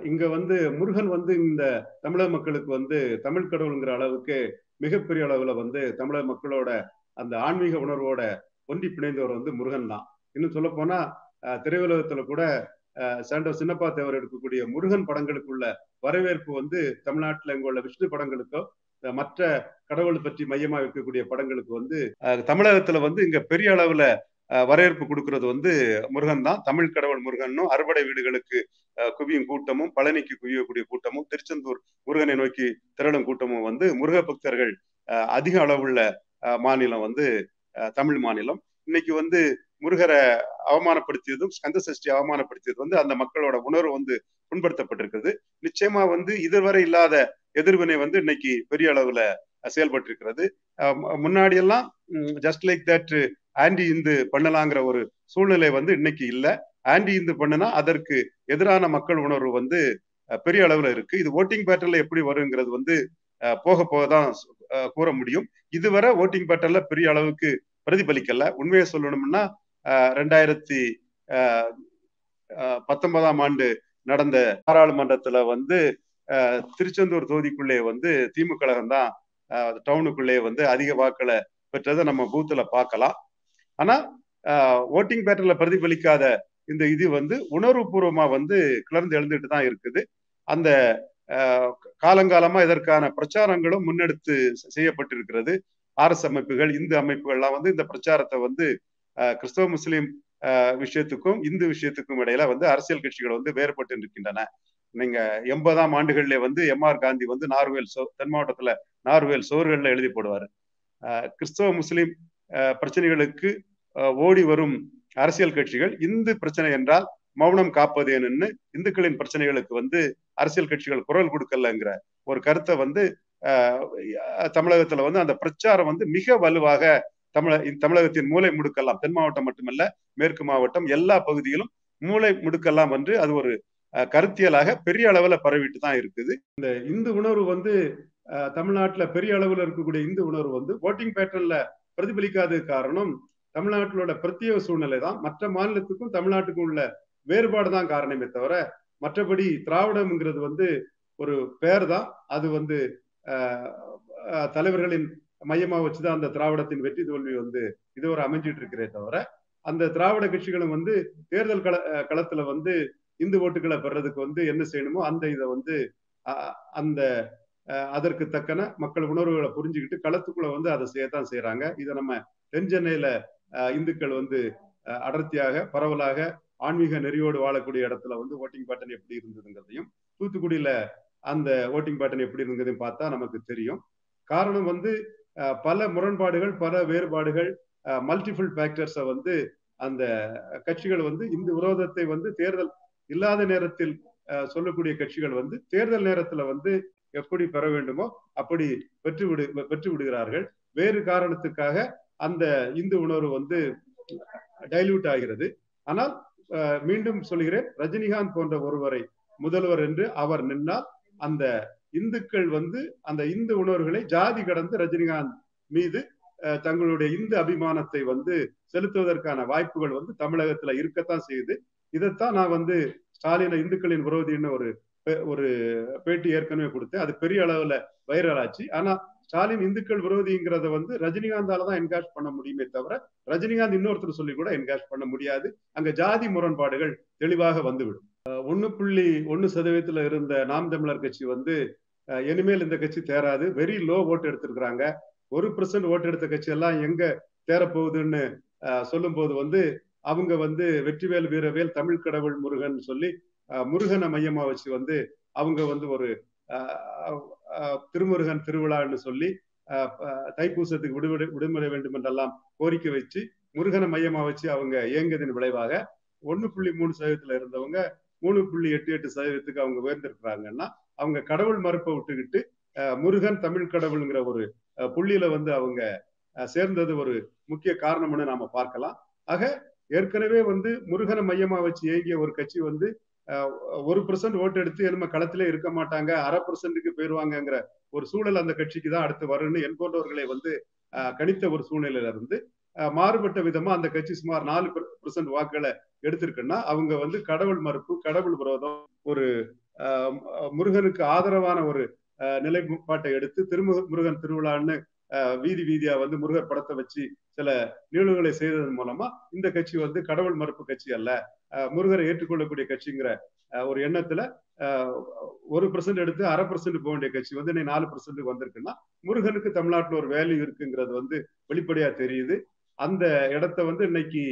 இங்க வந்து முருகன் வந்து இந்த தமிழக மக்களுக்கு வந்து தமிழ் கடவுளுங்கிற அளவுக்கு மிகப்பெரிய அளவுல வந்து தமிழக மக்களோட அந்த ஆன்மீக உணர்வோட ஒன்றி பிணைந்தவர் வந்து முருகன் தான் இன்னும் சொல்ல போனா திரையுலகத்துல கூட சாண்டோ சின்னப்பா தேவர் எடுக்கக்கூடிய முருகன் படங்களுக்குள்ள வரவேற்பு வந்து தமிழ்நாட்டில் இங்க உள்ள விஷ்ணு படங்களுக்கோ மற்ற கடவுள் பற்றி மையமா இருக்கக்கூடிய படங்களுக்கு வந்து தமிழகத்துல வந்து இங்க பெரிய அளவுல வரவேற்பு கொடுக்கறது வந்து முருகன் தான் தமிழ் கடவுள் முருகனும் அறுபடை வீடுகளுக்கு குவியும் கூட்டமும் பழனிக்கு குவியக்கூடிய கூட்டமும் திருச்செந்தூர் முருகனை நோக்கி திரளும் கூட்டமும் வந்து முருக பக்தர்கள் அதிக அளவுள்ள மாநிலம் வந்து தமிழ் மாநிலம் இன்னைக்கு வந்து முருகரை அவமானப்படுத்தியதும் ஸ்கந்த சஷ்டி அவமானப்படுத்தியது வந்து அந்த மக்களோட உணர்வு வந்து புண்படுத்தப்பட்டிருக்கிறது நிச்சயமா வந்து இதுவரை இல்லாத எதிர்வினை வந்து இன்னைக்கு பெரிய அளவுல செயல்பட்டிருக்கிறது முன்னாடி எல்லாம் just like that anti Hindu பண்ணலாங்கிற ஒரு சூழ்நிலை வந்து இன்னைக்கு இல்ல ஆன்டி இந்து பண்ணுனா அதற்கு எதிரான மக்கள் உணர்வு வந்து பெரிய அளவுல இருக்கு இது ஓட்டிங் பேட்டர்ல எப்படி வருங்கிறது வந்து போக போக தான் கூற முடியும் இதுவரை ஓட்டிங் பேட்டர்ல பெரிய அளவுக்கு பிரதிபலிக்கல உண்மையை சொல்லணும்னா ரெண்டாயிரத்தி பத்தொன்பதாம் ஆண்டு நடந்த பாராளுமன்றத்துல வந்து திருச்செந்தூர் தொகுதிக்குள்ளே வந்து திமுக கழகம் தான் டவுனுக்குள்ளே வந்து அதிக வாக்களை பெற்றதை நம்ம பூத்துல பார்க்கலாம் ஆனா ஓட்டிங் பேட்டர்ல பிரதிபலிக்காத இந்த இது வந்து உணர்வுபூர்வமா வந்து கிளர்ந்து எழுந்துட்டு தான் இருக்குது அந்த காலங்காலமா இதற்கான பிரச்சாரங்களும் முன்னெடுத்து செய்யப்பட்டிருக்கிறது ஆர்எஸ் அமைப்புகள் இந்து அமைப்புகள்லாம் வந்து இந்த பிரச்சாரத்தை வந்து கிறிஸ்தவ முஸ்லீம் விஷயத்துக்கும் இந்து விஷயத்துக்கும் இடையில வந்து அரசியல் கட்சிகள் வந்து வேறுபட்டு இருக்கின்றன நீங்க எண்பதாம் ஆண்டுகள்ல வந்து எம் ஆர் காந்தி வந்து நார்வேல் சோ தென் மாவட்டத்துல நார்வேல் சோறுகள்ல எழுதி போடுவாரு கிறிஸ்தவ முஸ்லீம் பிரச்சனைகளுக்கு ஓடி வரும் அரசியல் கட்சிகள் இந்து பிரச்சனை என்றால் மௌனம் காப்பதேன்னு இந்துக்களின் பிரச்சனைகளுக்கு வந்து அரசியல் கட்சிகள் குரல் கொடுக்கலங்கிற ஒரு கருத்தை வந்து தமிழகத்துல வந்து அந்த பிரச்சாரம் வந்து மிக வலுவாக தமிழ தமிழகத்தின் மூளை முடுக்கலாம் தென் மாவட்டம் மட்டுமல்ல மேற்கு மாவட்டம் எல்லா பகுதியிலும் மூளை முடுக்கலாம் என்று அது ஒரு கருத்தியலாக பெரிய அளவுல பரவிட்டு தான் இருக்குது இந்த இந்து உணர்வு வந்து தமிழ்நாட்டுல பெரிய அளவுல இருக்கக்கூடிய இந்து உணர்வு வந்து ஓட்டிங் பேட்டர்ன்ல பிரதிபலிக்காத காரணம் தமிழ்நாட்டிலோட பிரத்யேக சூழ்நிலை தான் மற்ற மாநிலத்துக்கும் தமிழ்நாட்டுக்கும் உள்ள வேறுபாடு தான் காரணமே தவிர மற்றபடி திராவிடம்ங்கிறது வந்து ஒரு பேர் தான் அது வந்து தலைவர்களின் மையமா வச்சுதான் அந்த திராவிடத்தின் வெற்றி தோல்வி வந்து இது ஒரு அமைஞ்சிட்டு இருக்கிறே தவிர அந்த திராவிட கட்சிகளும் வந்து தேர்தல் கள களத்துல வந்து இந்து ஓட்டுகளை பெறதுக்கு வந்து என்ன செய்யணுமோ அந்த இதை வந்து அந்த அதற்கு தக்கன மக்கள் உணர்வுகளை புரிஞ்சுக்கிட்டு களத்துக்குள்ள வந்து அதை செய்யத்தான் செய்யறாங்க இதை நம்ம தென் சென்னையில இந்துக்கள் வந்து அடர்த்தியாக பரவலாக ஆன்மீக நெறியோடு வாழக்கூடிய இடத்துல வந்து ஓட்டிங் பேட்டர்ன் எப்படி இருந்ததுங்கிறதையும் தூத்துக்குடியில அந்த ஓட்டிங் பேட்டர்ன் எப்படி இருந்ததையும் பார்த்தா நமக்கு தெரியும் காரணம் வந்து பல முரண்பாடுகள் பல வேறுபாடுகள் மல்டிபிள் ஃபேக்டர்ஸை வந்து அந்த கட்சிகள் வந்து இந்த விரோதத்தை வந்து தேர்தல் இல்லாத நேரத்தில் சொல்லக்கூடிய கட்சிகள் வந்து தேர்தல் நேரத்துல வந்து எப்படி பெற வேண்டுமோ அப்படி பெற்று விடு பெற்று விடுகிறார்கள் வேறு காரணத்துக்காக அந்த இந்து உணர்வு வந்து டைல்யூட் ஆகிறது ஆனால் மீண்டும் சொல்கிறேன் ரஜினிகாந்த் போன்ற ஒருவரை முதல்வர் என்று அவர் நின்னால் அந்த இந்துக்கள் வந்து அந்த இந்து உணர்வுகளை ஜாதி கடந்து ரஜினிகாந்த் மீது தங்களுடைய இந்து அபிமானத்தை வந்து செலுத்துவதற்கான வாய்ப்புகள் வந்து தமிழகத்துல இருக்கத்தான் செய்யுது இதைத்தான் நான் வந்து ஸ்டாலின இந்துக்களின் விரோதின்னு ஒரு ஒரு பேட்டி ஏற்கனவே கொடுத்தேன் அது பெரிய அளவுல வைரல் ஆச்சு ஆனா ஸ்டாலின் இந்துக்கள் விரோதிங்கிறத வந்து ரஜினிகாந்தால தான் என்கேஷ் பண்ண முடியுமே தவிர ரஜினிகாந்த் இன்னொருத்தர் சொல்லி கூட என்கேஷ் பண்ண முடியாது அங்க ஜாதி முரண்பாடுகள் தெளிவாக வந்துவிடும் ஒன்னு புள்ளி ஒன்னு சதவீதத்துல இருந்த நாம் தமிழர் கட்சி வந்து இனிமேல் இந்த கட்சி தேராது வெரி லோ ஓட்டு எடுத்திருக்கிறாங்க ஒரு பர்சன்ட் ஓட்டு எடுத்த கட்சி எல்லாம் எங்க தேரப்போகுதுன்னு சொல்லும் போது வந்து அவங்க வந்து வெற்றிவேல் வீரவேல் தமிழ் கடவுள் முருகன் சொல்லி முருகனை மையமா வச்சு வந்து அவங்க வந்து ஒரு திருமுருகன் திருவிழான்னு சொல்லி தைப்பூசத்துக்கு விடுவிட விடுமுறை வேண்டும் என்றெல்லாம் கோரிக்கை வச்சு முருகனை மையமா வச்சு அவங்க இயங்கியதன் விளைவாக ஒன்னு புள்ளி மூணு சதவீதத்துல இருந்தவங்க மூணு புள்ளி எட்டு எட்டு சதவீதத்துக்கு அவங்க உயர்ந்திருக்கிறாங்கன்னா அவங்க கடவுள் மறுப்பை விட்டுக்கிட்டு முருகன் தமிழ் கடவுளுங்கிற ஒரு புள்ளியில வந்து அவங்க சேர்ந்தது ஒரு முக்கிய காரணம்னு நாம பார்க்கலாம் ஆக ஏற்கனவே வந்து முருகனை மையமா வச்சு இயங்கிய ஒரு கட்சி வந்து ஒரு பர்சன்ட் ஓட்டு எடுத்து நம்ம களத்திலே இருக்க மாட்டாங்க அரை பர்சன்ட்டுக்கு போயிருவாங்கங்கிற ஒரு சூழல் அந்த கட்சிக்கு தான் அடுத்து வரும்னு என் போன்றவர்களை வந்து கணித்த ஒரு சூழ்நிலையில இருந்து மாறுபட்ட விதமா அந்த கட்சி சுமார் நாலு பர்சன்ட் வாக்குகளை எடுத்திருக்குன்னா அவங்க வந்து கடவுள் மறுப்பு கடவுள் விரோதம் ஒரு முருகனுக்கு ஆதரவான ஒரு நிலைப்பாட்டை எடுத்து திருமுக முருகன் திருவிழான்னு வீதி வீதியா வந்து முருகர் படத்தை வச்சு சில நிகழ்வுகளை செய்ததன் மூலமா இந்த கட்சி வந்து கடவுள் மறுப்பு கட்சி அல்ல முருகரை ஏற்றுக்கொள்ளக்கூடிய கட்சிங்கிற ஒரு எண்ணத்துல ஒரு பர்சன்ட் எடுத்து அரை பர்சன்ட் போக வேண்டிய கட்சி வந்து இன்னைக்கு நாலு பர்சன்ட் வந்திருக்குன்னா முருகனுக்கு தமிழ்நாட்டில் ஒரு வேல்யூ இருக்குங்கிறது வந்து வெளிப்படையா தெரியுது அந்த இடத்த வந்து இன்னைக்கு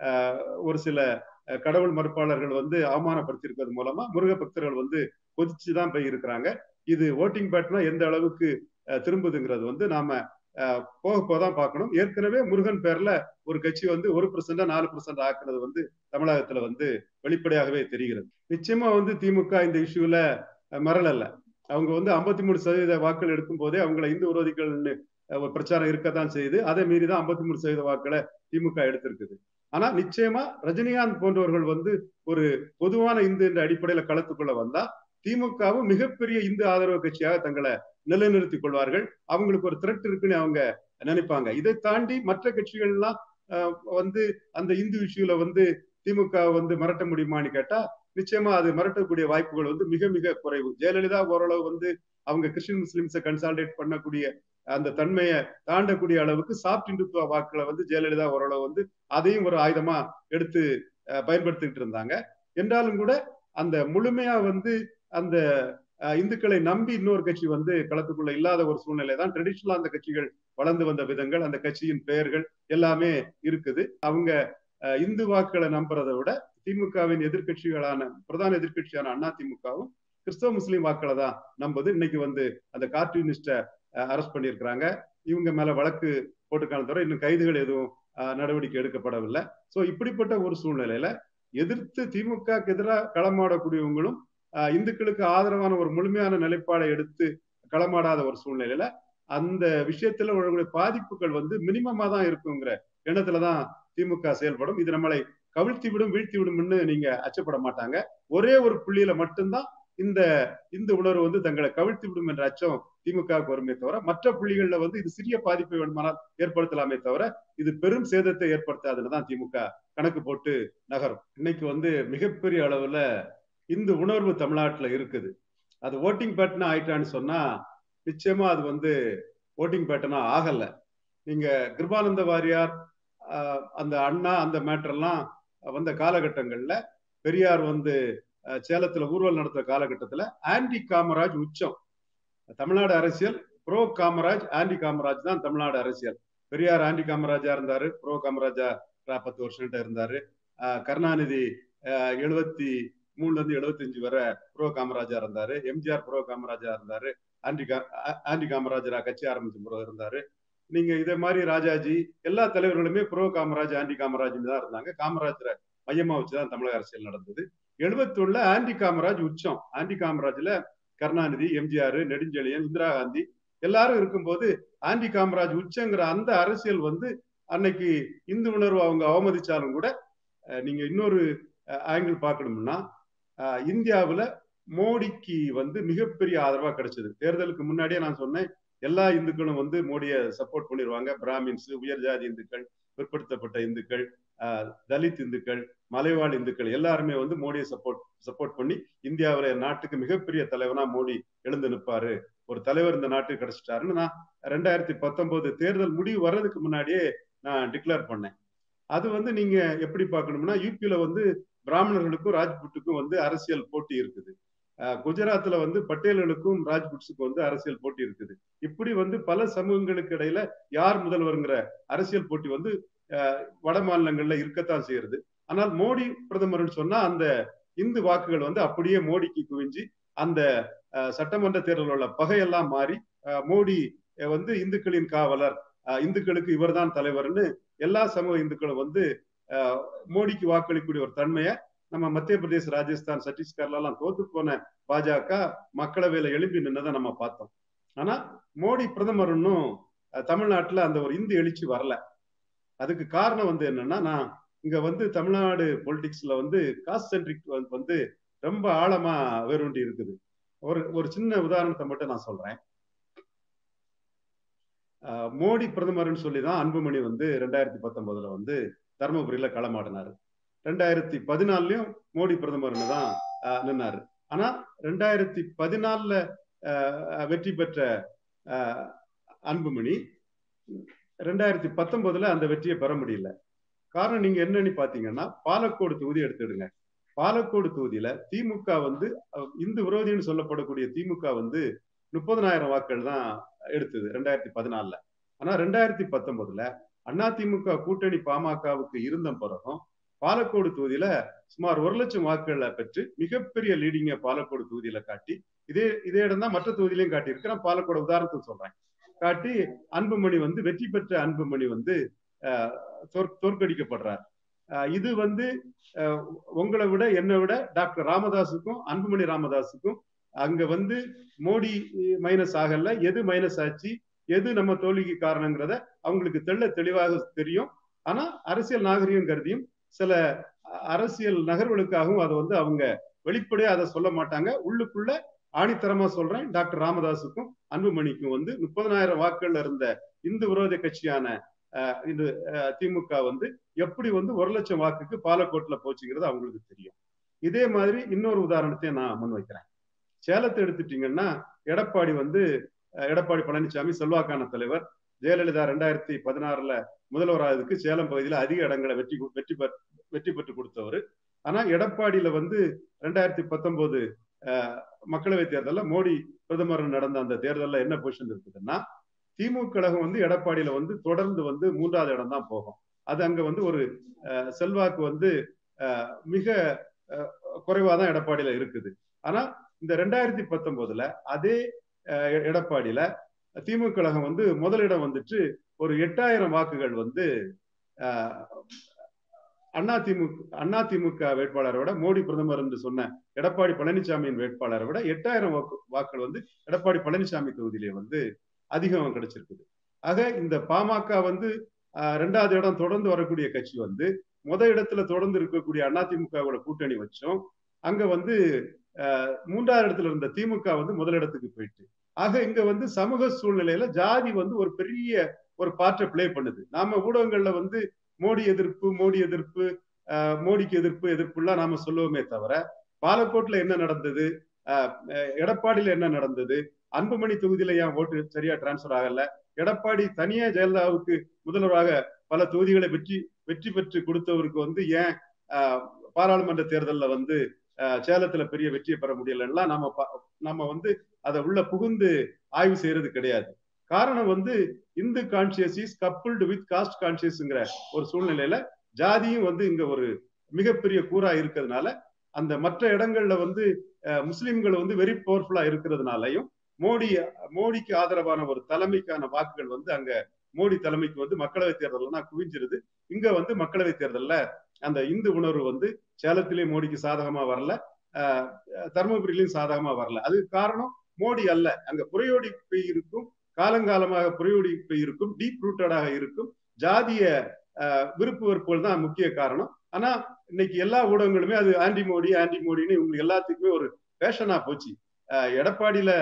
ஒரு சில கடவுள் மறுப்பாளர்கள் வந்து அவமானப்படுத்தியிருக்கிறது மூலமா முருக பக்தர்கள் வந்து கொதிச்சுதான் போய் இருக்கிறாங்க இது ஓட்டிங் பேட்னா எந்த அளவுக்கு திரும்புதுங்கிறது வந்து நாம போக போதான் பார்க்கணும் ஏற்கனவே முருகன் பேர்ல ஒரு கட்சி வந்து ஒரு பர்சன்டா நாலு பர்சன்ட் ஆக்குறது வந்து தமிழகத்துல வந்து வெளிப்படையாகவே தெரிகிறது நிச்சயமா வந்து திமுக இந்த இஷ்யூல மரலல்ல அவங்க வந்து ஐம்பத்தி மூணு சதவீத வாக்கள் எடுக்கும் போதே அவங்கள இந்து விரோதிகள்னு ஒரு பிரச்சாரம் இருக்கத்தான் செய்யுது அதை மீறி தான் ஐம்பத்தி மூணு சதவீத வாக்களை திமுக எடுத்திருக்குது ஆனா நிச்சயமா ரஜினிகாந்த் போன்றவர்கள் வந்து ஒரு பொதுவான இந்து என்ற அடிப்படையில களத்துக்குள்ள வந்தா திமுகவும் மிகப்பெரிய இந்து ஆதரவு கட்சியாக தங்களை நிலைநிறுத்திக் கொள்வார்கள் அவங்களுக்கு ஒரு த்ரெட் இருக்குன்னு அவங்க நினைப்பாங்க இதை தாண்டி மற்ற கட்சிகள்லாம் வந்து அந்த இந்து இஷ்யூல வந்து திமுக வந்து மிரட்ட முடியுமான்னு கேட்டா நிச்சயமா அது மிரட்டக்கூடிய வாய்ப்புகள் வந்து மிக மிக குறைவு ஜெயலலிதா ஓரளவு வந்து அவங்க கிறிஸ்டின் முஸ்லிம்ஸை கன்சால்டேட் பண்ணக்கூடிய அந்த தன்மையை தாண்டக்கூடிய அளவுக்கு சாப்ட் இந்துத்துவ வாக்குகளை வந்து ஜெயலலிதா ஓரளவு வந்து அதையும் ஒரு ஆயுதமா எடுத்து பயன்படுத்திக்கிட்டு இருந்தாங்க என்றாலும் கூட அந்த முழுமையா வந்து அந்த இந்துக்களை நம்பி இன்னொரு கட்சி வந்து களத்துக்குள்ள இல்லாத ஒரு சூழ்நிலை தான் ட்ரெடிஷ்னலா அந்த கட்சிகள் வளர்ந்து வந்த விதங்கள் அந்த கட்சியின் பெயர்கள் எல்லாமே இருக்குது அவங்க இந்து வாக்குகளை நம்புறதை விட திமுகவின் எதிர்கட்சிகளான பிரதான எதிர்கட்சியான அண்ணா திமுகவும் கிறிஸ்தவ முஸ்லீம் வாக்களை தான் நம்புது இன்னைக்கு வந்து அந்த கார்ட்டூனிஸ்ட அரெஸ்ட் பண்ணியிருக்கிறாங்க இவங்க மேல வழக்கு போட்டுக்கான தவிர இன்னும் கைதுகள் எதுவும் நடவடிக்கை எடுக்கப்படவில்லை சோ இப்படிப்பட்ட ஒரு சூழ்நிலையில எதிர்த்து திமுக எதிராக களமாடக்கூடியவங்களும் இந்துக்களுக்கு ஆதரவான ஒரு முழுமையான நிலைப்பாடை எடுத்து களமாடாத ஒரு சூழ்நிலையில அந்த விஷயத்துல உங்களுடைய பாதிப்புகள் வந்து மினிமமா தான் இருக்குங்கிற எண்ணத்துலதான் திமுக செயல்படும் இது நம்மளை கவிழ்த்தி விடும் வீழ்த்தி விடும்னு நீங்க அச்சப்பட மாட்டாங்க ஒரே ஒரு புள்ளியில மட்டும்தான் இந்த இந்த உணர்வு வந்து தங்களை கவிழ்த்தி விடும் என்ற அச்சம் திமுகவுக்கு வருமே தவிர மற்ற புள்ளிகள்ல வந்து இது சிறிய பாதிப்பை வேணுமானால் ஏற்படுத்தலாமே தவிர இது பெரும் சேதத்தை ஏற்படுத்தாதுன்னு தான் திமுக கணக்கு போட்டு நகரும் இன்னைக்கு வந்து மிகப்பெரிய அளவுல இந்த உணர்வு தமிழ்நாட்டுல இருக்குது அது ஓட்டிங் பேட்டர்னா ஆயிட்டான்னு சொன்னா நிச்சயமா அது வந்து ஓட்டிங் பேட்டர்னா ஆகல நீங்க கிருபானந்த வாரியார் அந்த அண்ணா அந்த மேட்டர்லாம் வந்த காலகட்டங்கள்ல பெரியார் வந்து சேலத்துல ஊர்வலம் நடத்துற காலகட்டத்துல ஆன்டி காமராஜ் உச்சம் தமிழ்நாடு அரசியல் ப்ரோ காமராஜ் ஆன்டி காமராஜ் தான் தமிழ்நாடு அரசியல் பெரியார் ஆன்டி காமராஜா இருந்தாரு ப்ரோ காமராஜா பத்து வருஷம் இருந்தாரு கருணாநிதி எழுபத்தி மூணுல இருந்து எழுபத்தஞ்சு வரை ப்ரோ காமராஜா இருந்தாரு எம்ஜிஆர் ப்ரோ காமராஜா இருந்தாரு ஆன்டி கா ஆன்டி காமராஜரா கட்சி ஆரம்பிச்ச ப்ரோ இருந்தாரு நீங்க இதே மாதிரி ராஜாஜி எல்லா தலைவர்களுமே ப்ரோ காமராஜ் ஆன்டி காமராஜ்னு தான் இருந்தாங்க காமராஜரை மையமா வச்சுதான் தமிழக அரசியல் நடந்தது எழுபத்தி ஒண்ணுல ஆன்டி காமராஜ் உச்சம் ஆன்டி காமராஜ்ல கருணாநிதி எம்ஜிஆர் நெடுஞ்செழியன் இந்திரா காந்தி எல்லாரும் இருக்கும்போது ஆன்டி காமராஜ் உச்சங்கிற அந்த அரசியல் வந்து அன்னைக்கு இந்து உணர்வு அவங்க அவமதிச்சாலும் கூட நீங்க இன்னொரு ஆங்கிள் பார்க்கணும்னா இந்தியாவுல மோடிக்கு வந்து மிகப்பெரிய ஆதரவா கிடைச்சது தேர்தலுக்கு முன்னாடியே நான் சொன்னேன் எல்லா இந்துக்களும் வந்து மோடியை சப்போர்ட் பண்ணிடுவாங்க பிராமின்ஸ் உயர் ஜாதி இந்துக்கள் பிற்படுத்தப்பட்ட இந்துக்கள் தலித் இந்துக்கள் மலைவாழ் இந்துக்கள் எல்லாருமே வந்து மோடியை சப்போர்ட் சப்போர்ட் பண்ணி இந்தியாவில் நாட்டுக்கு மிகப்பெரிய தலைவனா மோடி எழுந்து நிற்பாரு ஒரு தலைவர் இந்த நாட்டுக்கு கிடைச்சிட்டாருன்னு நான் ரெண்டாயிரத்தி பத்தொன்பது தேர்தல் முடிவு வர்றதுக்கு முன்னாடியே நான் டிக்ளேர் பண்ணேன் அது வந்து நீங்க எப்படி பார்க்கணும்னா யூபியில வந்து பிராமணர்களுக்கும் ராஜ்புட்டுக்கும் வந்து அரசியல் போட்டி இருக்குது குஜராத்ல வந்து பட்டேல்களுக்கும் ராஜ்புட்ஸுக்கும் வந்து அரசியல் போட்டி இருக்குது இப்படி வந்து பல சமூகங்களுக்கு இடையில யார் முதல்வருங்கிற அரசியல் போட்டி வந்து வட மாநிலங்கள்ல இருக்கத்தான் செய்யறது ஆனால் மோடி பிரதமர்னு சொன்னா அந்த இந்து வாக்குகள் வந்து அப்படியே மோடிக்கு குவிஞ்சு அந்த சட்டமன்ற தேர்தலில் உள்ள பகையெல்லாம் மாறி மோடி வந்து இந்துக்களின் காவலர் இந்துக்களுக்கு இவர்தான் தலைவர்னு எல்லா சமூக இந்துக்களும் வந்து மோடிக்கு வாக்களிக்கூடிய ஒரு தன்மையை நம்ம மத்திய பிரதேச ராஜஸ்தான் சத்தீஸ்கர்ல எல்லாம் தோத்து போன பாஜக மக்களவையில எழுப்பி நின்னதை நம்ம பார்த்தோம் ஆனா மோடி பிரதமர் இன்னும் தமிழ்நாட்டுல அந்த ஒரு இந்து எழுச்சி வரல அதுக்கு காரணம் வந்து என்னன்னா நான் இங்க வந்து தமிழ்நாடு பொலிட்டிக்ஸ்ல வந்து காஸ்ட் சென்ட்ரிக் வந்து ரொம்ப ஆழமா வேரூண்டி இருக்குது ஒரு ஒரு சின்ன உதாரணத்தை மட்டும் நான் சொல்றேன் மோடி பிரதமர்னு சொல்லி தான் அன்புமணி வந்து ரெண்டாயிரத்தி பத்தொன்பதுல வந்து தருமபுரியில களமாடினாரு ரெண்டாயிரத்தி பதினாலுலயும் மோடி பிரதமர்னு தான் நின்னாரு ஆனா ரெண்டாயிரத்தி பதினாலுல வெற்றி பெற்ற அன்புமணி ரெண்டாயிரத்தி பத்தொன்பதுல அந்த வெற்றியை பெற முடியல காரணம் நீங்க என்னன்னு பாத்தீங்கன்னா பாலக்கோடு தொகுதி எடுத்துடுங்க பாலக்கோடு தொகுதியில திமுக வந்து இந்து விரோதின்னு சொல்லப்படக்கூடிய திமுக வந்து முப்பதனாயிரம் வாக்குகள் தான் எடுத்தது ரெண்டாயிரத்தி பதினாலுல ஆனா ரெண்டாயிரத்தி பத்தொன்பதுல அதிமுக கூட்டணி பாமகவுக்கு இருந்த பிறகும் பாலக்கோடு தொகுதியில சுமார் ஒரு லட்சம் வாக்குகளை பெற்று மிகப்பெரிய லீடிங்க பாலக்கோடு தொகுதியில காட்டி இதே இதே இடம் தான் மற்ற தொகுதியிலையும் காட்டி இருக்கிறேன் பாலக்கோடு உதாரணத்துக்கு சொல்றேன் காட்டி அன்புமணி வந்து வெற்றி பெற்ற அன்புமணி வந்து தோற்கடிக்கப்படுறார் இது வந்து உங்களை விட என்னை விட டாக்டர் ராமதாஸுக்கும் அன்புமணி ராமதாஸுக்கும் அங்க வந்து மோடி மைனஸ் ஆகல எது மைனஸ் ஆச்சு எது நம்ம தோல்விக்கு காரணங்கிறத அவங்களுக்கு தெள்ள தெளிவாக தெரியும் ஆனா அரசியல் நாகரிகம் கருதியும் சில அரசியல் நகர்வுகளுக்காகவும் அதை வந்து அவங்க வெளிப்படையா அதை சொல்ல மாட்டாங்க உள்ளுக்குள்ள ஆணித்தரமா சொல்றேன் டாக்டர் ராமதாஸுக்கும் அன்புமணிக்கும் வந்து முப்பதனாயிரம் வாக்குகள்ல இருந்த இந்து விரோத கட்சியான இந்த திமுக வந்து எப்படி வந்து ஒரு லட்சம் வாக்குக்கு பாலக்கோட்ல போச்சுங்கிறது அவங்களுக்கு தெரியும் இதே மாதிரி இன்னொரு உதாரணத்தையும் நான் முன்வைக்கிறேன் சேலத்தை எடுத்துட்டீங்கன்னா எடப்பாடி வந்து எடப்பாடி பழனிசாமி செல்வாக்கான தலைவர் ஜெயலலிதா ரெண்டாயிரத்தி பதினாறுல முதல்வராவதுக்கு சேலம் பகுதியில் அதிக இடங்களை வெற்றி வெற்றி வெற்றி பெற்று கொடுத்தவர் ஆனா எடப்பாடியில வந்து ரெண்டாயிரத்தி பத்தொன்பது மக்களவை தேர்தலில் மோடி பிரதமர் நடந்த அந்த தேர்தலில் என்ன பொசிஷன் இருக்குதுன்னா திமுக கழகம் வந்து எடப்பாடியில வந்து தொடர்ந்து வந்து மூன்றாவது இடம் தான் போகும் அது அங்க வந்து ஒரு செல்வாக்கு வந்து மிக குறைவா தான் எடப்பாடியில இருக்குது ஆனா இந்த ரெண்டாயிரத்தி பத்தொன்பதுல அதே எடப்பாடியில திமுக கழகம் வந்து முதலிடம் வந்துட்டு ஒரு எட்டாயிரம் வாக்குகள் வந்து அண்ணா திமுக அண்ணா திமுக வேட்பாளரை விட மோடி பிரதமர் என்று சொன்ன எடப்பாடி பழனிசாமியின் வேட்பாளரை விட எட்டாயிரம் வாக்கு வாக்குகள் வந்து எடப்பாடி பழனிசாமி தொகுதியிலே வந்து அதிகம் கிடைச்சிருக்குது ஆக இந்த பாமக வந்து ரெண்டாவது இடம் தொடர்ந்து வரக்கூடிய கட்சி வந்து முத இடத்துல தொடர்ந்து இருக்கக்கூடிய அதிமுகவோட கூட்டணி வச்சோம் அங்க வந்து மூன்றாவது இடத்துல இருந்த திமுக வந்து முதலிடத்துக்கு போயிட்டு ஆக இங்க வந்து சமூக சூழ்நிலையில ஜாதி வந்து ஒரு பெரிய ஒரு பாற்றை பிளே பண்ணுது நாம ஊடகங்கள்ல வந்து மோடி எதிர்ப்பு மோடி எதிர்ப்பு மோடிக்கு எதிர்ப்பு எதிர்ப்புலாம் நாம சொல்லுவோமே தவிர பாலக்கோட்ல என்ன நடந்தது எடப்பாடியில என்ன நடந்தது அன்புமணி தொகுதியில ஏன் ஓட்டு சரியா டிரான்ஸ்பர் ஆகல எடப்பாடி தனியா ஜெயலலிதாவுக்கு முதல்வராக பல தொகுதிகளை வெற்றி வெற்றி பெற்று கொடுத்தவருக்கு வந்து ஏன் பாராளுமன்ற தேர்தலில் வந்து சேலத்துல பெரிய வெற்றியை பெற முடியலன்னா நம்ம நம்ம வந்து அதை உள்ள புகுந்து ஆய்வு செய்யறது கிடையாது காரணம் வந்து Hindu conscious is coupled with caste கான்சியஸ்ங்கிற ஒரு சூழ்நிலையில ஜாதியும் வந்து இங்க ஒரு மிகப்பெரிய கூறா இருக்கிறதுனால அந்த மற்ற இடங்கள்ல வந்து முஸ்லிம்கள் வந்து வெரி பவர்ஃபுல்லா இருக்கிறதுனாலையும் மோடி மோடிக்கு ஆதரவான ஒரு தலைமைக்கான வாக்குகள் வந்து அங்க மோடி தலைமைக்கு வந்து மக்களவை தேர்தல் தான் குவிஞ்சிருது இங்க வந்து மக்களவை தேர்தல்ல அந்த இந்து உணர்வு வந்து சேலத்திலே மோடிக்கு சாதகமா வரல தருமபுரியிலையும் சாதகமா வரல அதுக்கு காரணம் மோடி அல்ல அங்க புறையோடி போய் இருக்கும் காலங்காலமாக புறையோடி போய் இருக்கும் டீப் ரூட்டடாக இருக்கும் ஜாதிய விருப்பு வெறுப்புகள் தான் முக்கிய காரணம் ஆனா இன்னைக்கு எல்லா ஊடகங்களுமே அது ஆன்டி மோடி ஆன்டி மோடின்னு இவங்களுக்கு எல்லாத்துக்குமே ஒரு ஃபேஷனா போச்சு எடப்பாடியில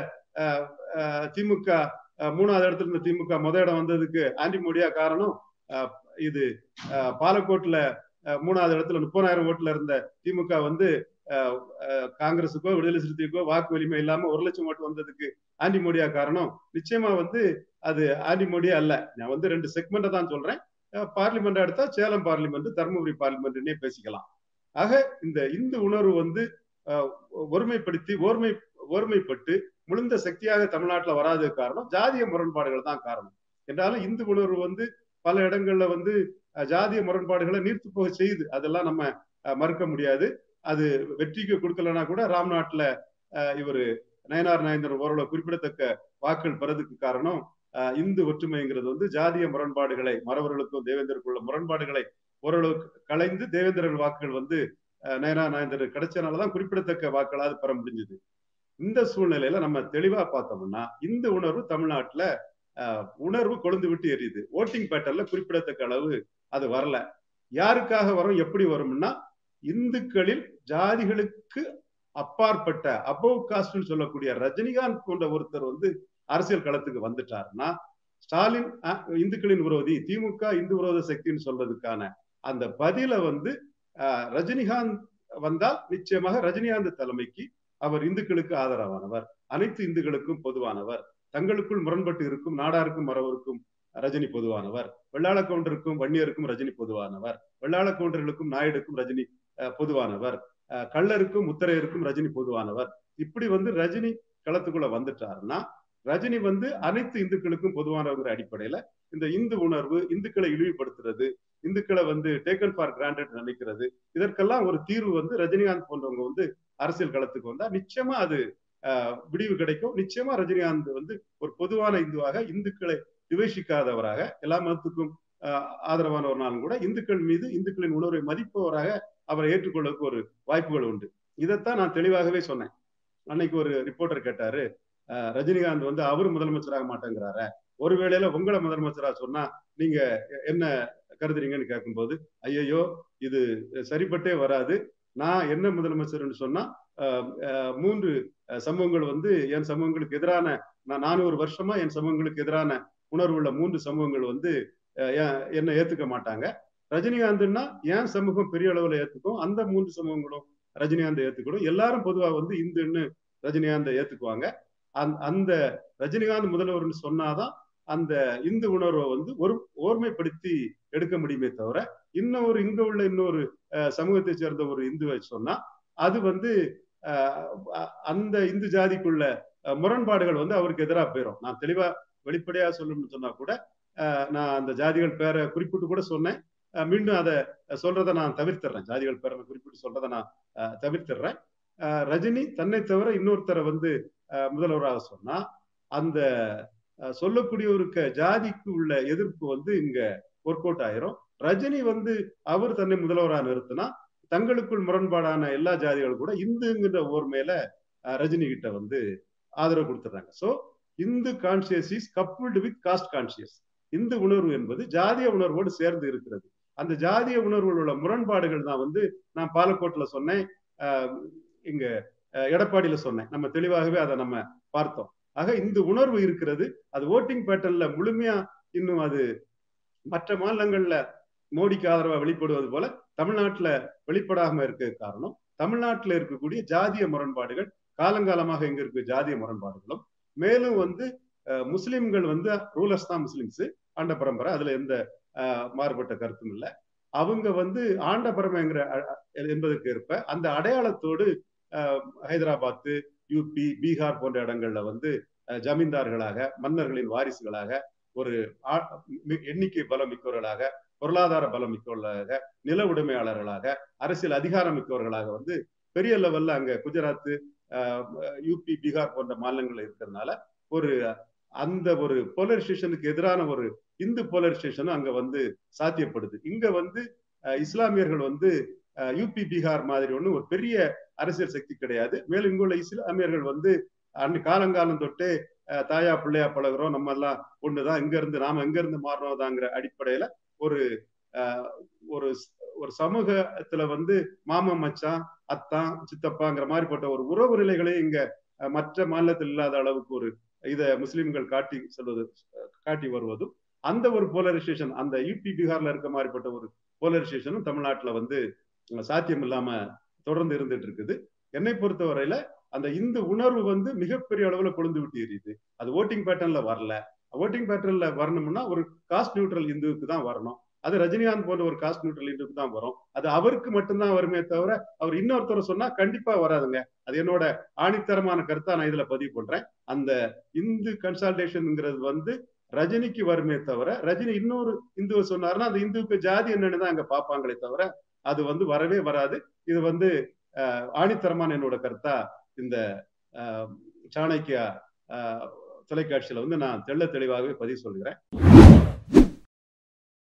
திமுக மூணாவது இடத்துல இருந்த திமுக முத இடம் வந்ததுக்கு ஆன்டி மோடியா காரணம் இது பாலக்கோட்ல மூணாவது இடத்துல முப்பதாயிரம் ஓட்டுல இருந்த திமுக வந்து காங்கிரஸுக்கோ விடுதலை சிறுத்தைக்கோ வாக்கு வலிமை இல்லாம ஒரு லட்சம் ஓட்டு வந்ததுக்கு ஆன்டி மோடியா காரணம் நிச்சயமா வந்து அது ஆன்டி மோடியா அல்ல நான் வந்து ரெண்டு செக்மெண்ட்டை தான் சொல்றேன் பார்லிமெண்ட் எடுத்தா சேலம் பார்லிமெண்ட் தருமபுரி பார்லிமெண்ட்னே பேசிக்கலாம் ஆக இந்த இந்து உணர்வு வந்து ஒருமைப்படுத்தி ஓர்மை ஒருமைப்பட்டு முழுந்த சக்தியாக தமிழ்நாட்டில் வராதது காரணம் ஜாதிய முரண்பாடுகள் தான் காரணம் என்றாலும் இந்து உணர்வு வந்து பல இடங்கள்ல வந்து ஜாதிய முரண்பாடுகளை நீர்த்து போக செய்யுது அதெல்லாம் நம்ம மறுக்க முடியாது அது வெற்றிக்கு கொடுக்கலன்னா கூட ராம்நாட்ல இவர் நயனார் நயந்தர் ஓரளவு குறிப்பிடத்தக்க வாக்கள் பெறதுக்கு காரணம் இந்து ஒற்றுமைங்கிறது வந்து ஜாதிய முரண்பாடுகளை மறவர்களுக்கும் தேவேந்தருக்குள்ள முரண்பாடுகளை ஓரளவு கலைந்து தேவேந்திரர்கள் வாக்குகள் வந்து நயனா நாயந்தர் கிடைச்சனாலதான் குறிப்பிடத்தக்க வாக்களாவது பெற முடிஞ்சது இந்த சூழ்நிலையில நம்ம தெளிவா பார்த்தோம்னா இந்த உணர்வு தமிழ்நாட்டுல உணர்வு கொழுந்து விட்டு எரியுது ஓட்டிங் பேட்டர்ல குறிப்பிடத்தக்க அளவு அது வரல யாருக்காக வரும் எப்படி வரும்னா இந்துக்களில் ஜாதிகளுக்கு அப்பாற்பட்ட அபவ் காஸ்ட்னு சொல்லக்கூடிய ரஜினிகாந்த் போன்ற ஒருத்தர் வந்து அரசியல் களத்துக்கு வந்துட்டாருன்னா ஸ்டாலின் இந்துக்களின் விரோதி திமுக இந்து விரோத சக்தின்னு சொல்றதுக்கான அந்த பதில வந்து ரஜினிகாந்த் வந்தால் நிச்சயமாக ரஜினிகாந்த் தலைமைக்கு அவர் இந்துக்களுக்கு ஆதரவானவர் அனைத்து இந்துக்களுக்கும் பொதுவானவர் தங்களுக்குள் முரண்பட்டு இருக்கும் நாடாருக்கும் மறவருக்கும் ரஜினி பொதுவானவர் வெள்ளாள கவுண்டருக்கும் வன்னியருக்கும் ரஜினி பொதுவானவர் வெள்ளாள கவுண்டர்களுக்கும் நாயுடுக்கும் ரஜினி பொதுவானவர் கள்ளருக்கும் முத்தரையருக்கும் ரஜினி பொதுவானவர் இப்படி வந்து ரஜினி களத்துக்குள்ள வந்துட்டாருன்னா ரஜினி வந்து அனைத்து இந்துக்களுக்கும் பொதுவானவங்கிற அடிப்படையில இந்த இந்து உணர்வு இந்துக்களை இழிவுபடுத்துறது இந்துக்களை வந்து டேக்கன் ஃபார் கிராண்டட் நினைக்கிறது இதற்கெல்லாம் ஒரு தீர்வு வந்து ரஜினிகாந்த் போன்றவங்க வந்து அரசியல் களத்துக்கு வந்தா நிச்சயமா அது விடிவு கிடைக்கும் நிச்சயமா ரஜினிகாந்த் வந்து ஒரு பொதுவான இந்துவாக இந்துக்களை விவேசிக்காதவராக எல்லா மதத்துக்கும் ஆதரவானவர்னாலும் கூட இந்துக்கள் மீது இந்துக்களின் உணர்வை மதிப்பவராக அவரை ஏற்றுக்கொள்ளக்கு ஒரு வாய்ப்புகள் உண்டு இதைத்தான் நான் தெளிவாகவே சொன்னேன் அன்னைக்கு ஒரு ரிப்போர்ட்டர் கேட்டாரு ரஜினிகாந்த் வந்து அவர் முதலமைச்சராக மாட்டேங்கிறார ஒருவேளையில உங்களை முதலமைச்சரா சொன்னா நீங்க என்ன கருதுறீங்கன்னு கேட்கும்போது ஐயையோ இது சரிப்பட்டே வராது நான் என்ன முதலமைச்சர்னு சொன்னா மூன்று சமூகங்கள் வந்து என் சமூகங்களுக்கு எதிரான நான் நானூறு வருஷமா என் சமூகங்களுக்கு எதிரான உணர்வுள்ள மூன்று சமூகங்கள் வந்து என்ன ஏத்துக்க மாட்டாங்க ரஜினிகாந்த்னா ஏன் சமூகம் பெரிய அளவுல ஏத்துக்கும் அந்த மூன்று சமூகங்களும் ரஜினிகாந்த் ஏத்துக்கணும் எல்லாரும் பொதுவா வந்து இந்துன்னு ரஜினிகாந்த் ஏத்துக்குவாங்க அந்த ரஜினிகாந்த் முதல்வர்னு சொன்னாதான் அந்த இந்து உணர்வை வந்து ஒரு ஓர்மைப்படுத்தி எடுக்க முடியுமே தவிர இன்னொரு இங்க உள்ள இன்னொரு சமூகத்தை சேர்ந்த ஒரு இந்துவை சொன்னா அது வந்து அந்த இந்து ஜாதிக்குள்ள முரண்பாடுகள் வந்து அவருக்கு எதிராக போயிடும் நான் தெளிவா வெளிப்படையா சொல்லணும்னு சொன்னா கூட நான் அந்த ஜாதிகள் பேரை குறிப்பிட்டு கூட சொன்னேன் மீண்டும் அதை சொல்றதை நான் தவிர்த்துறேன் ஜாதிகள் பேரை குறிப்பிட்டு சொல்றதை நான் தவிர்த்துறேன் ரஜினி தன்னை தவிர இன்னொருத்தரை வந்து முதல்வராக சொன்னா அந்த சொல்லக்கூடியவருக்கு ஜாதிக்கு உள்ள எதிர்ப்பு வந்து இங்க ஒர்க் அவுட் ஆயிரும் ரஜினி வந்து அவர் தன்னை முதல்வராக நிறுத்தினா தங்களுக்குள் முரண்பாடான எல்லா ஜாதிகளும் கூட இந்துங்கிற ஓர்மையில ரஜினி கிட்ட வந்து ஆதரவு கொடுத்துறாங்க so Hindu conscious is coupled with caste conscious Hindu உணர்வு என்பது ஜாதிய உணர்வோடு சேர்ந்து இருக்கிறது அந்த ஜாதிய உணர்வுகள் உள்ள முரண்பாடுகள் தான் வந்து நான் பாலக்கோட்டுல சொன்னேன் இங்க எடப்பாடியில சொன்னேன் நம்ம தெளிவாகவே அதை நம்ம பார்த்தோம் ஆக இந்த உணர்வு இருக்கிறது அது ஓட்டிங் பேட்டர்ன்ல முழுமையா இன்னும் அது மற்ற மாநிலங்கள்ல மோடிக்கு ஆதரவா வெளிப்படுவது போல தமிழ்நாட்டுல வெளிப்படாம இருக்க காரணம் தமிழ்நாட்டுல இருக்கக்கூடிய ஜாதிய முரண்பாடுகள் காலங்காலமாக இங்க இருக்க ஜாதிய முரண்பாடுகளும் மேலும் வந்து முஸ்லிம்கள் வந்து ரூலர்ஸ் தான் முஸ்லிம்ஸ் ஆண்ட பரம்பரை அதுல எந்த மாறுபட்ட கருத்தும் இல்லை அவங்க வந்து ஆண்ட பரம்பரைங்கிற என்பதற்கு ஏற்ப அந்த அடையாளத்தோடு ஹைதராபாத்து யூபி பீகார் போன்ற இடங்கள்ல வந்து ஜமீன்தார்களாக மன்னர்களின் வாரிசுகளாக ஒரு எண்ணிக்கை பலம் மிக்கவர்களாக பொருளாதார பலம் மிக்கவர்களாக நில உடைமையாளர்களாக அரசியல் அதிகாரம் மிக்கவர்களாக வந்து பெரிய லெவல்ல அங்க குஜராத் யூபி பீகார் போன்ற மாநிலங்கள் இருக்கிறதுனால ஒரு அந்த ஒரு போலரைசேஷனுக்கு எதிரான ஒரு இந்து போலரைசேஷனும் அங்க வந்து சாத்தியப்படுது இங்க வந்து இஸ்லாமியர்கள் வந்து யூபி பீகார் மாதிரி ஒண்ணு ஒரு பெரிய அரசியல் சக்தி கிடையாது மேலும் இங்குள்ள இஸ்லாமியர்கள் வந்து அன்னைக்கு காலங்காலம் தொட்டு தாயா பிள்ளையா பழகிறோம் நம்ம எல்லாம் ஒண்ணுதான் இங்க இருந்து நாம எங்க இருந்து மாறினோதாங்கிற அடிப்படையில ஒரு ஒரு ஒரு சமூகத்துல வந்து மாமன் மச்சான் அத்தான் சித்தப்பாங்கிற மாதிரிப்பட்ட ஒரு உறவு நிலைகளே இங்க மற்ற மாநிலத்தில் இல்லாத அளவுக்கு ஒரு இத முஸ்லிம்கள் காட்டி செல்வது காட்டி வருவதும் அந்த ஒரு போலரைசேஷன் அந்த யூபி பீகார்ல இருக்க மாதிரிப்பட்ட ஒரு போலரைசேஷனும் தமிழ்நாட்டுல வந்து சாத்தியம் இல்லாம தொடர்ந்து இருந்துட்டு இருக்குது என்னை பொறுத்தவரையில அந்த இந்து உணர்வு வந்து மிகப்பெரிய அளவுல கொழுந்து விட்டு எரியுது அது ஓட்டிங் பேட்டர்ன்ல வரல ஓட்டிங் பேட்டர்ன்ல வரணும்னா ஒரு காஸ்ட் நியூட்ரல் இந்துவுக்கு தான் வரணும் அது ரஜினிகாந்த் போன்ற ஒரு காஸ்ட் நியூட்ரல் இந்துக்கு தான் வரும் அது அவருக்கு மட்டும்தான் வருமே தவிர அவர் இன்னொருத்தர் சொன்னா கண்டிப்பா வராதுங்க அது என்னோட ஆணித்தரமான கருத்தா நான் இதுல பதிவு பண்றேன் அந்த இந்து கன்சல்டேஷன்ங்கிறது வந்து ரஜினிக்கு வருமே தவிர ரஜினி இன்னொரு இந்துவை சொன்னாருன்னா அந்த இந்துவுக்கு ஜாதி என்னன்னு தான் அங்க பார்ப்பாங்களே தவிர அது வந்து வரவே வராது இது வந்து ஆணித்தரமான என்னோட கருத்தா இந்த சாணக்கியா தொலைக்காட்சியில வந்து நான் தெள்ள தெளிவாகவே பதிவு சொல்கிறேன்